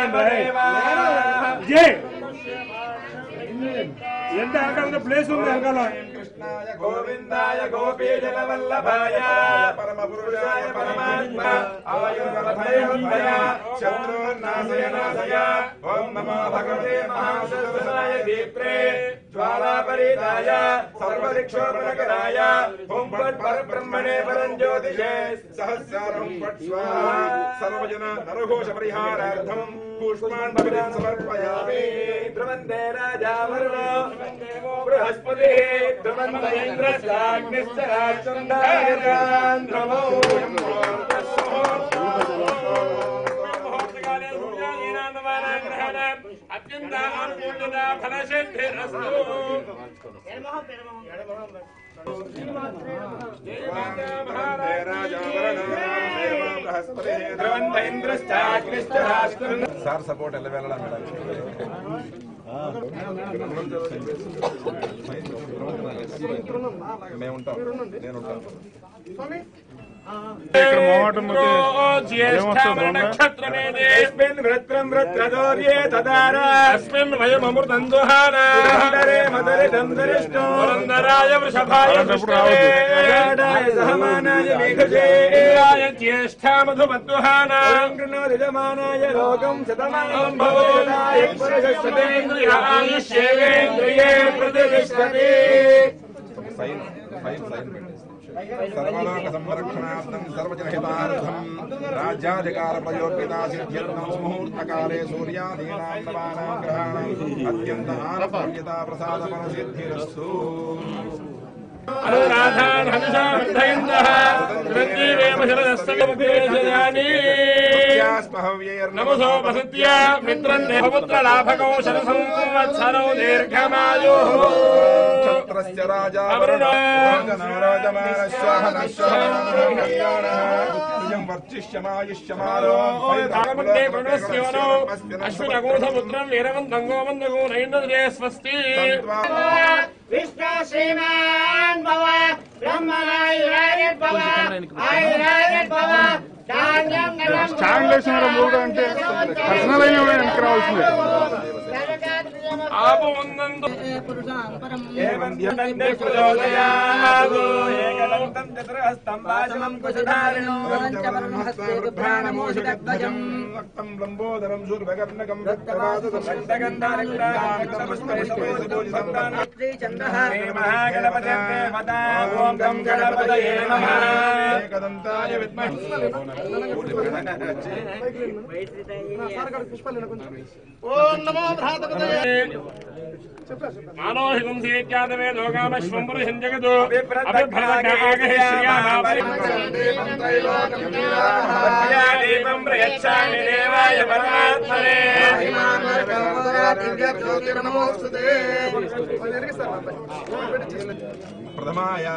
జై ఎంత వెనకాల ప్లేస్ ఉంది వెనకాల కృష్ణాయ గోవిందాయ గోపీజనవల్లభాయ పరమపురుషాయ పరమాత్మ ఆయుర్వలభయోన్మయ శత్రుర్నాశయ నాశయ ఓం నమో భగవతే మహాశివాయ దీప్రే జ్వాలాపరీతాయ సర్వదిక్షోపణకరాయ ఓం పట్ పరబ్రహ్మణే పరం జ్యోతిషే సహస్రారం పట్ స్వాహా సర్వజన నరఘోష పరిహారార్థం పుష్పాన్ భవిరం సమర్పయామి ధ్రువందే రాజా వరుణో బృహస్పతి ధ్రువంద ఇంద్రశ్చాగ్నిశ్చ రాష్ట్రం ధ్రువో అత్యంత అనుకూలత ఫలసిద్ధిరస్తు సార్ సపోర్ట్ ఎలా వెళ్ళడం మేము ఉంటాం నేను ఉంటాను ఇక్కడ మోహటం నక్షత్రమేస్మిన్ వృత్రం వృత్రదోర్యే తదారా అస్మిన్ వయమృతం దుహానా మదరి దందరిష్టో పురందరాయ వృషభాయ విష్ణవే సహమానాయ మేఘజేయాయ జ్యేష్ఠా మధుమద్దుహానా యజమానాయ లోకం శతమానం భవోదాయ పురుషస్వతేంద్రియాయుష్యేంద్రియే ప్రతిష్టతే సైన్ ఫైన్ సైన్ సర్వలోక సంరక్షణార్థం సర్వజనహితార్థం రాజ్యాధికార ప్రయోగితా సిద్ధ్యర్థం ముహూర్తకాలే సూర్యాదీనాం నవానాం గ్రహాణం అత్యంత ఆనప్రియతా ప్రసాద ఫలసిద్ధిరస్తు అనురాధాన్ హంసాంధయందః త్రంజీవేమ శరదస్తవిముఖేజయాని నమసో వసత్య మిత్రం దేవపుత్ర లాభకౌశల సంవత్సరౌ దీర్ఘమాయుః క్షత్రస్య రాజా వరుణోజమానశ్వాహనశ్వాహనం వర్చిష్యమాయుష్యమారో రాగముండే ప్రణస్యోనో అశ్వినగోధపుత్రం వీరవంతం గోవందగో నైంద్రే స్వస్తి విష్ణు శ్రీమాన్ భవ బ్రహ్మణాయురాయర్భవ ఆయురాయర్భవ ధాన్యం స్టాండ్ వేసిన మూడు అంటే పర్సనల్ అయిన కూడా వెనక్కి రావాల్సిందే ఆపవందందు రక్తం లంబోదరం శూర్భగర్ణకం ఏకదంతాయ విద్మహే మానోహితం సేత్యాదమే లోకామశ్వం పురుషం జగదు అభిభ్రమకాగహే దీపం ప్రయచ్చామి దేవాయ పరమాత్మనే ప్రథమాయా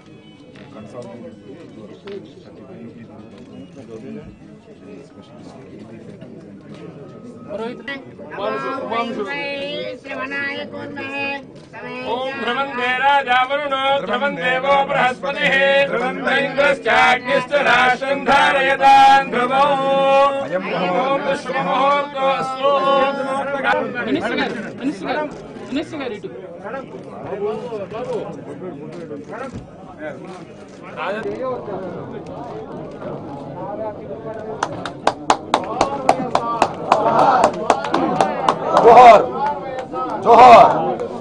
శ్రవణాయ కుర్మహే ఓం ధ్రువందే రాజా వరుణో ధ్రువం దేవో బృహస్పతి ధ్రువంద్రైంద్రశ్చాగ్నిశ్చ రాష్ట్రం ధారయతాన్ ధ్రువో ఓం పుష్పముహూర్తో అస్తు జోహార్ జోహార్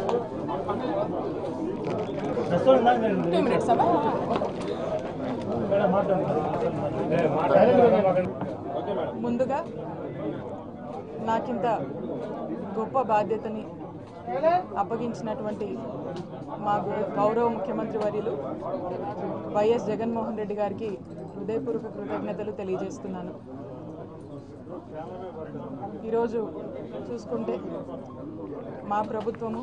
ముందుగా నాకింత గొప్ప బాధ్యతని అప్పగించినటువంటి మా గు- గౌరవ ముఖ్యమంత్రి వర్యులు వైఎస్ జగన్మోహన్ రెడ్డి గారికి హృదయపూర్వక కృతజ్ఞతలు తెలియజేస్తున్నాను ఈరోజు చూసుకుంటే మా ప్రభుత్వము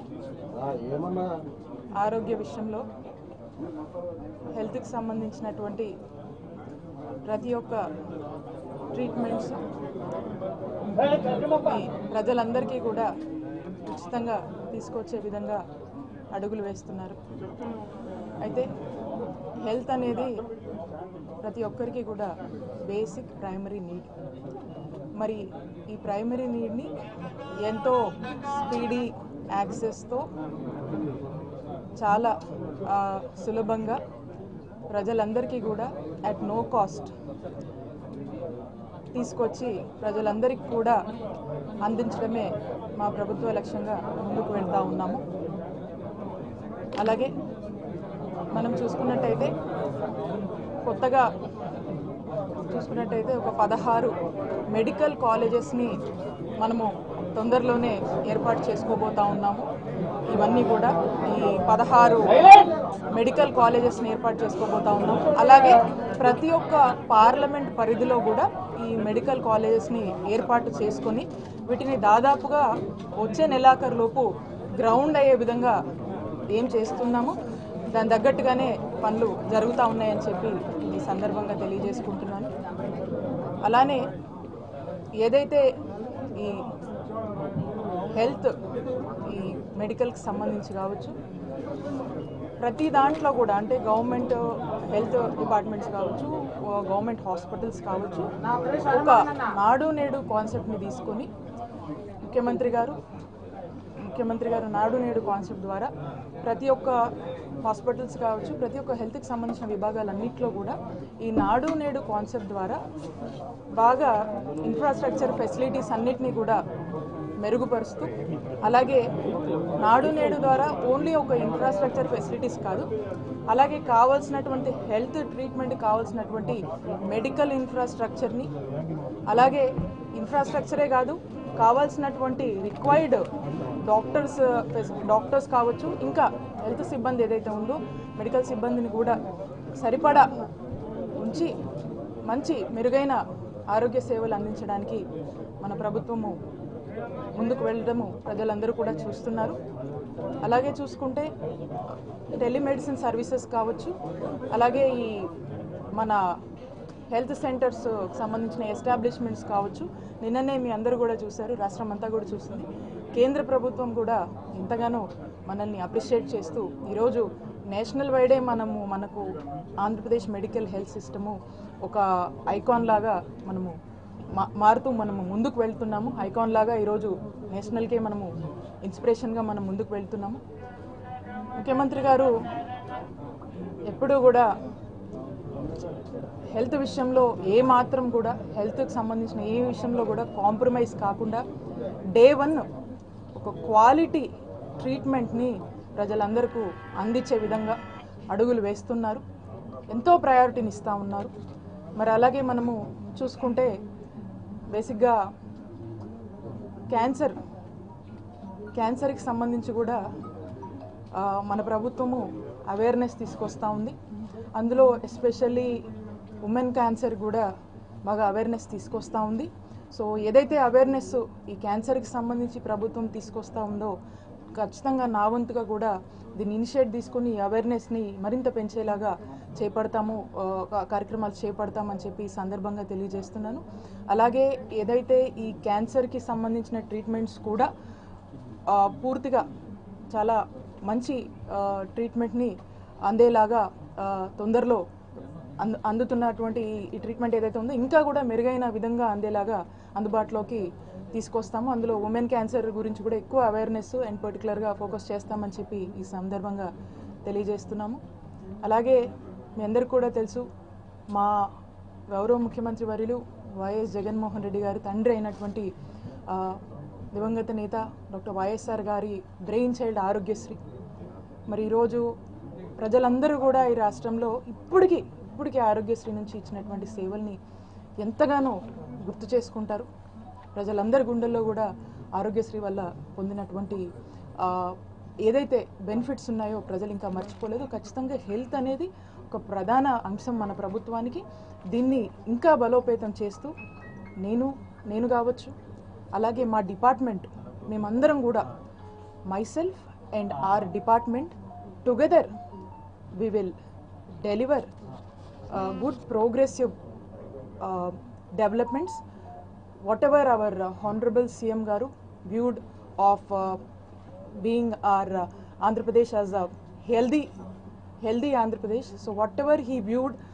ఆరోగ్య విషయంలో హెల్త్కి సంబంధించినటువంటి ప్రతి ఒక్క ట్రీట్మెంట్స్ ఈ ప్రజలందరికీ కూడా ఉచితంగా తీసుకొచ్చే విధంగా అడుగులు వేస్తున్నారు అయితే హెల్త్ అనేది ప్రతి ఒక్కరికి కూడా బేసిక్ ప్రైమరీ నీడ్ మరి ఈ ప్రైమరీ నీడ్ని ఎంతో స్పీడీ యాక్సెస్తో చాలా ఆ, సులభంగా ప్రజలందరికీ కూడా అట్ నో కాస్ట్ తీసుకొచ్చి ప్రజలందరికీ కూడా అందించడమే మా ప్రభుత్వ లక్ష్యంగా ముందుకు వెళ్తూ ఉన్నాము అలాగే మనం చూసుకున్నట్టయితే కొత్తగా చూసుకున్నట్టయితే ఒక పదహారు మెడికల్ కాలేజెస్ని మనము తొందరలోనే ఏర్పాటు చేసుకోబోతా ఉన్నాము ఇవన్నీ కూడా ఈ పదహారు మెడికల్ కాలేజెస్ని ఏర్పాటు చేసుకోబోతా ఉన్నాము అలాగే ప్రతి ఒక్క పార్లమెంట్ పరిధిలో కూడా ఈ మెడికల్ కాలేజెస్ని ఏర్పాటు చేసుకొని వీటిని దాదాపుగా వచ్చే నెలాఖరులోపు గ్రౌండ్ అయ్యే విధంగా ఏం చేస్తున్నామో దాని తగ్గట్టుగానే పనులు జరుగుతూ ఉన్నాయని చెప్పి ఈ సందర్భంగా తెలియజేసుకుంటున్నాను అలానే ఏదైతే ఈ హెల్త్ ఈ మెడికల్కి సంబంధించి కావచ్చు ప్రతి దాంట్లో కూడా అంటే గవర్నమెంట్ హెల్త్ డిపార్ట్మెంట్స్ కావచ్చు గవర్నమెంట్ హాస్పిటల్స్ కావచ్చు ఒక నాడు నేడు కాన్సెప్ట్ని తీసుకొని ముఖ్యమంత్రి గారు ముఖ్యమంత్రి గారు నాడు నేడు కాన్సెప్ట్ ద్వారా ప్రతి ఒక్క హాస్పిటల్స్ కావచ్చు ప్రతి ఒక్క హెల్త్కి సంబంధించిన విభాగాలన్నింటిలో కూడా ఈ నాడు నేడు కాన్సెప్ట్ ద్వారా బాగా ఇన్ఫ్రాస్ట్రక్చర్ ఫెసిలిటీస్ అన్నిటినీ కూడా మెరుగుపరుస్తూ అలాగే నాడు నేడు ద్వారా ఓన్లీ ఒక ఇన్ఫ్రాస్ట్రక్చర్ ఫెసిలిటీస్ కాదు అలాగే కావాల్సినటువంటి హెల్త్ ట్రీట్మెంట్ కావాల్సినటువంటి మెడికల్ ఇన్ఫ్రాస్ట్రక్చర్ని అలాగే ఇన్ఫ్రాస్ట్రక్చరే కాదు కావాల్సినటువంటి రిక్వైర్డ్ డాక్టర్స్ డాక్టర్స్ కావచ్చు ఇంకా హెల్త్ సిబ్బంది ఏదైతే ఉందో మెడికల్ సిబ్బందిని కూడా సరిపడా ఉంచి మంచి మెరుగైన ఆరోగ్య సేవలు అందించడానికి మన ప్రభుత్వము ముందుకు వెళ్ళడము ప్రజలందరూ కూడా చూస్తున్నారు అలాగే చూసుకుంటే టెలిమెడిసిన్ సర్వీసెస్ కావచ్చు అలాగే ఈ మన హెల్త్ సెంటర్స్ సంబంధించిన ఎస్టాబ్లిష్మెంట్స్ కావచ్చు నిన్ననే మీ అందరూ కూడా చూశారు రాష్ట్రం అంతా కూడా చూసింది కేంద్ర ప్రభుత్వం కూడా ఎంతగానో మనల్ని అప్రిషియేట్ చేస్తూ ఈరోజు నేషనల్ వైడే మనము మనకు ఆంధ్రప్రదేశ్ మెడికల్ హెల్త్ సిస్టము ఒక ఐకాన్ లాగా మనము మా- మారుతూ మనము ముందుకు వెళ్తున్నాము ఐకాన్ లాగా ఈరోజు నేషనల్కే మనము ఇన్స్పిరేషన్గా మనం ముందుకు వెళ్తున్నాము ముఖ్యమంత్రి గారు ఎప్పుడూ కూడా హెల్త్ విషయంలో ఏ మాత్రం కూడా హెల్త్కి సంబంధించిన ఏ విషయంలో కూడా కాంప్రమైజ్ కాకుండా డే వన్ ఒక క్వాలిటీ ట్రీట్మెంట్ని ప్రజలందరికీ అందించే విధంగా అడుగులు వేస్తున్నారు ఎంతో ప్రయారిటీని ఇస్తూ ఉన్నారు మరి అలాగే మనము చూసుకుంటే బేసిక్గా క్యాన్సర్ క్యాన్సర్కి సంబంధించి కూడా ఆ, మన ప్రభుత్వము అవేర్నెస్ తీసుకొస్తూ ఉంది అందులో ఎస్పెషల్లీ ఉమెన్ క్యాన్సర్ కూడా బాగా అవేర్నెస్ తీసుకొస్తూ ఉంది సో ఏదైతే అవేర్నెస్ ఈ క్యాన్సర్కి సంబంధించి ప్రభుత్వం తీసుకొస్తూ ఉందో ఖచ్చితంగా నా వంతుగా కూడా దీన్ని ఇనిషియేట్ తీసుకుని ఈ అవేర్నెస్ని మరింత పెంచేలాగా చేపడతాము ఆ, కా- కార్యక్రమాలు చేపడతామని చెప్పి ఈ సందర్భంగా తెలియజేస్తున్నాను అలాగే ఏదైతే ఈ క్యాన్సర్కి సంబంధించిన ట్రీట్మెంట్స్ కూడా ఆ, పూర్తిగా చాలా మంచి ఆ, ట్రీట్మెంట్ని అందేలాగా ఆ, తొందరలో అందు అందుతున్నటువంటి ఈ- ఈ ట్రీట్మెంట్ ఏదైతే ఉందో ఇంకా కూడా మెరుగైన విధంగా అందేలాగా అందుబాటులోకి తీసుకొస్తాము అందులో ఉమెన్ క్యాన్సర్ గురించి కూడా ఎక్కువ అవేర్నెస్ అండ్ పర్టికులర్గా ఫోకస్ చేస్తామని చెప్పి ఈ సందర్భంగా తెలియజేస్తున్నాము అలాగే మీ అందరికీ కూడా తెలుసు మా గౌరవ ముఖ్యమంత్రి వర్యులు వైఎస్ జగన్మోహన్ రెడ్డి గారి తండ్రి అయినటువంటి ఆ, దివంగత నేత డాక్టర్ వైఎస్ఆర్ గారి బ్రెయిన్ చైల్డ్ ఆరోగ్యశ్రీ మరి ఈరోజు ప్రజలందరూ కూడా ఈ రాష్ట్రంలో ఇప్పటికీ ఇప్పటికీ ఆరోగ్యశ్రీ నుంచి ఇచ్చినటువంటి సేవల్ని ఎంతగానో గుర్తు చేసుకుంటారు ప్రజలందరి గుండెల్లో కూడా ఆరోగ్యశ్రీ వల్ల పొందినటువంటి ఆ, ఏదైతే బెనిఫిట్స్ ఉన్నాయో ప్రజలు ఇంకా మర్చిపోలేదు ఖచ్చితంగా హెల్త్ అనేది ఒక ప్రధాన అంశం మన ప్రభుత్వానికి దీన్ని ఇంకా బలోపేతం చేస్తూ నేను నేను కావచ్చు అలాగే మా డిపార్ట్మెంట్ మేమందరం కూడా myself and our department together we will deliver uh, good progressive uh, developments whatever our uh, honorable cm garu viewed of uh, being our uh, andhra pradesh as a healthy healthy andhra pradesh so whatever he viewed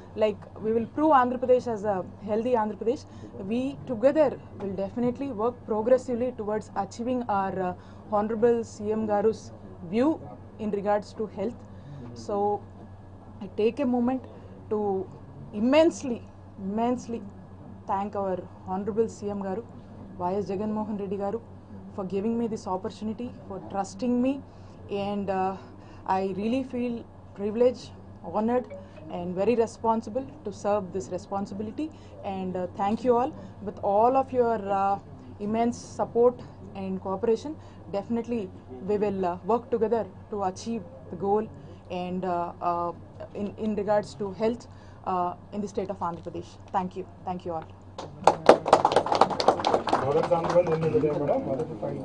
like we will prove Andhra Pradesh as a healthy Andhra Pradesh. We together will definitely work progressively towards achieving our uh, Honorable CM Garu's view in regards to health. So I take a moment to immensely, immensely thank our Honorable CM Garu, YS Jagan Mohan Reddy Garu, for giving me this opportunity, for trusting me, and uh, I really feel privileged, honored, and very responsible to serve this responsibility. And uh, thank you all with all of your uh, immense support and cooperation. Definitely, we will uh, work together to achieve the goal and uh, uh, in, in regards to health uh, in the state of Andhra Pradesh. Thank you. Thank you all. మొదటి సందర్భం ఎన్ని ఉదయం madam మొదటి five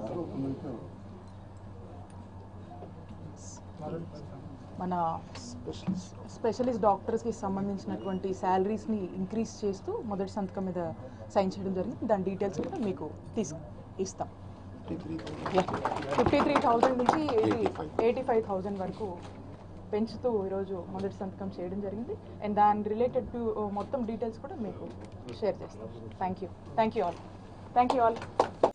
మన specialist డాక్టర్స్కి సంబంధించినటువంటి శాలరీస్ని increase చేస్తూ మొదటి సంతకం మీద సైన్ చేయడం జరిగింది దాని డీటెయిల్స్ కూడా మీకు తీసుకు ఇస్తాం ఫిఫ్టీ త్రీ థౌజండ్ నుంచి ఎయిటీ ఎయిటీ ఫైవ్ థౌజండ్ వరకు పెంచుతూ ఈరోజు మొదటి సంతకం చేయడం జరిగింది అండ్ దాని రిలేటెడ్ టు మొత్తం డీటెయిల్స్ కూడా మీకు షేర్ చేస్తాం thank you thank you all thank you all